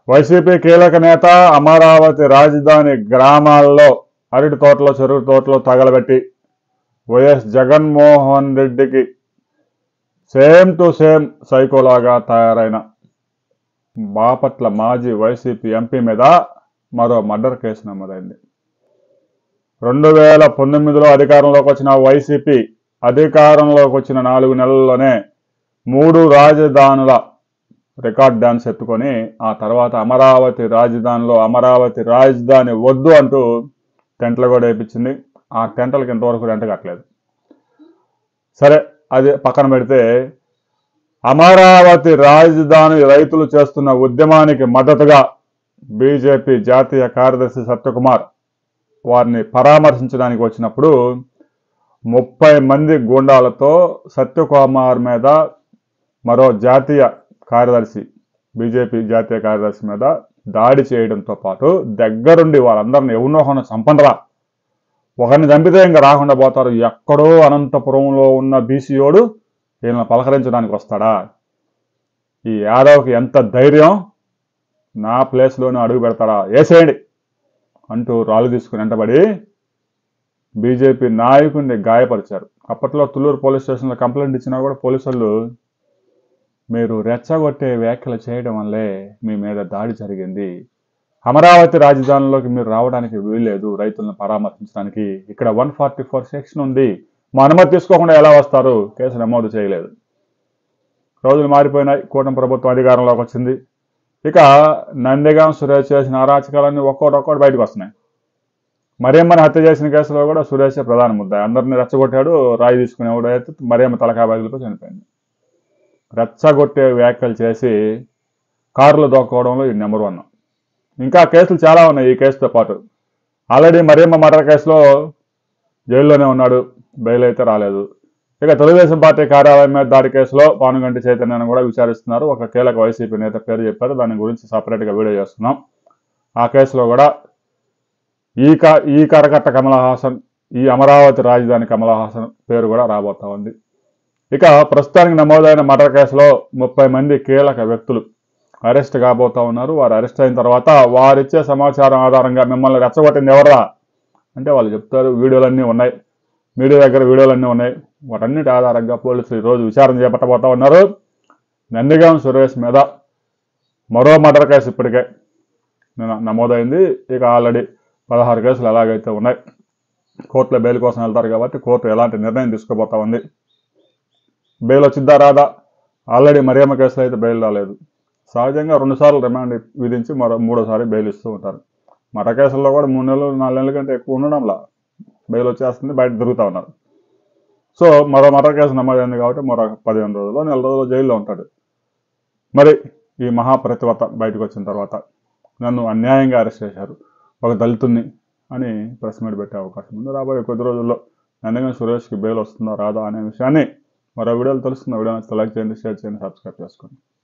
YCP కీలక నేత అమరావతి రాజధాని గ్రామాల్లో అరటి తోటలో చెరుకు తోటలో తగలబెట్టి వైఎస్ జగన్మోహన్ రెడ్డికి సేమ్ టు సేమ్ సైకోలాగా తయారైన బాపట్ల మాజీ వైసీపీ ఎంపీ మీద మరో మర్డర్ కేసు నమోదైంది రెండు వేల పంతొమ్మిదిలో అధికారంలోకి వచ్చిన వైసీపీ అధికారంలోకి వచ్చిన నాలుగు నెలల్లోనే మూడు రాజధానుల రికార్డ్ డాన్స్ ఎత్తుకొని ఆ తర్వాత అమరావతి రాజధానిలో అమరావతి రాజధాని వద్దు అంటూ టెంట్లు కూడా వేయించింది ఆ టెంట్లకి ఇంతవరకు రెంట్ కట్టలేదు సరే అది పక్కన పెడితే అమరావతి రాజధాని రైతులు చేస్తున్న ఉద్యమానికి మద్దతుగా బీజేపీ జాతీయ కార్యదర్శి సత్యకుమార్ వారిని పరామర్శించడానికి వచ్చినప్పుడు ముప్పై మంది గూండాలతో సత్యకుమార్ మీద మరో జాతీయ కార్యదర్శి బీజేపీ జాతీయ కార్యదర్శి మీద దాడి చేయడంతో పాటు దగ్గరుండి వాళ్ళందరిని ఎవరినోహన సంపండరా ఒకరిని చంపితే ఇంకా రాకుండా పోతారు ఎక్కడో అనంతపురంలో ఉన్న బీసీయోడు వీళ్ళని పలకరించడానికి వస్తాడా ఈ యాదవ్కి ఎంత ధైర్యం నా ప్లేస్లోనే అడుగు పెడతాడా వేసేయండి అంటూ రాళ్ళు తీసుకుని వెంటబడి బీజేపీ నాయకుడిని గాయపరిచారు అప్పట్లో తుళ్ళూరు పోలీస్ స్టేషన్లో కంప్లైంట్ ఇచ్చినా కూడా పోలీసులు మీరు రెచ్చగొట్టే వ్యాఖ్యలు చేయడం వల్లే మీ మీద దాడి జరిగింది అమరావతి రాజధానిలోకి మీరు రావడానికి వీల్లేదు రైతులను పరామర్శించడానికి ఇక్కడ వన్ ఫార్టీ ఫోర్ సెక్షన్ ఉంది మా అనుమతి తీసుకోకుండా ఎలా వస్తారు కేసు నమోదు చేయలేదు రోజులు మారిపోయినాయి కూటమి ప్రభుత్వం అధికారంలోకి వచ్చింది ఇక నందిగాం సురేష్ చేసిన అరాచకాలన్నీ ఒక్కోటి ఒక్కోటి బయటకు వస్తున్నాయి మరియమ్మని హత్య చేసిన కేసులో కూడా సురేషే ప్రధాన ముద్ద అందరిని రెచ్చగొట్టాడు రాయి తీసుకునేవాడు అయితే మరియమ్మ తలకాయ బయలుతో చనిపోయింది రెచ్చగొట్టే వ్యాఖ్యలు చేసి కారులు దోక్కోవడంలో ఈ నెంబర్ వన్ ఇంకా కేసులు చాలా ఉన్నాయి ఈ కేసుతో పాటు ఆల్రెడీ మరియమ్మ మర్డర్ కేసులో జైల్లోనే ఉన్నాడు బెయిల్ అయితే రాలేదు ఇక తెలుగుదేశం పార్టీ కార్యాలయం మీద దాడి కేసులో పానుగంటి చైతన్యను కూడా విచారిస్తున్నారు ఒక కీలక వైసీపీ నేత పేరు చెప్పారు దాని గురించి సపరేట్గా వీడియో చేస్తున్నాం ఆ కేసులో కూడా ఈ క ఈ కరకట్ట కమలా హాసన్ ఈ అమరావతి రాజధాని కమలా హాసన్ పేరు కూడా రాబోతా ఉంది ఇక ప్రస్తుతానికి నమోదైన మర్డర్ కేసులో ముప్పై మంది కీలక వ్యక్తులు అరెస్ట్ కాబోతా ఉన్నారు వారు అరెస్ట్ అయిన తర్వాత వారిచ్చే సమాచారం ఆధారంగా మిమ్మల్ని రెచ్చగొట్టింది ఎవరా అంటే వాళ్ళు చెప్తారు వీడియోలన్నీ ఉన్నాయి మీడియా దగ్గర వీడియోలన్నీ ఉన్నాయి వాటన్నిటి ఆధారంగా పోలీసులు ఈరోజు విచారణ చేపట్టబోతా ఉన్నారు నందిగాం సురేష్ మీద మరో మర్డర్ కేసు ఇప్పటికే నిన్న నమోదైంది ఇక ఆల్రెడీ పదహారు కేసులు ఎలాగైతే ఉన్నాయి కోర్టులో బెయిల్ కోసం వెళ్తారు కాబట్టి కోర్టు ఎలాంటి నిర్ణయం తీసుకోబోతా ఉంది బెయిల్ వచ్చిద్దా రాదా ఆల్రెడీ మరియమ్మ కేసులో అయితే బెయిల్ రాలేదు సహజంగా రెండుసార్లు రిమాండ్ విధించి మరో మూడోసారి బెయిల్ ఇస్తూ ఉంటారు మట కేసుల్లో కూడా మూడు నెలలు నాలుగు నెలల కంటే ఎక్కువ ఉండడంలా బెయిల్ వచ్చేస్తుంది బయట తిరుగుతూ ఉన్నారు సో మరో మర్డర్ కేసు నమోదైంది కాబట్టి మరో పదిహేను రోజులు నెల రోజులు జైల్లో ఉంటాడు మరి ఈ మహాప్రతివత బయటకు వచ్చిన తర్వాత నన్ను అన్యాయంగా అరెస్ట్ చేశారు ఒక దళితుణ్ణి అని ప్రెస్ మీట్ పెట్టే అవకాశం ఉంది రాబోయే కొద్ది రోజుల్లో నందగం సురేష్కి బెయిల్ వస్తుందా రాదా అనే విషయాన్ని మరో వీడియోలో తెలుస్తుంది వీడియో లైక్ చేయండి షేర్ చేయండి సబ్స్క్రైబ్ చేసుకోండి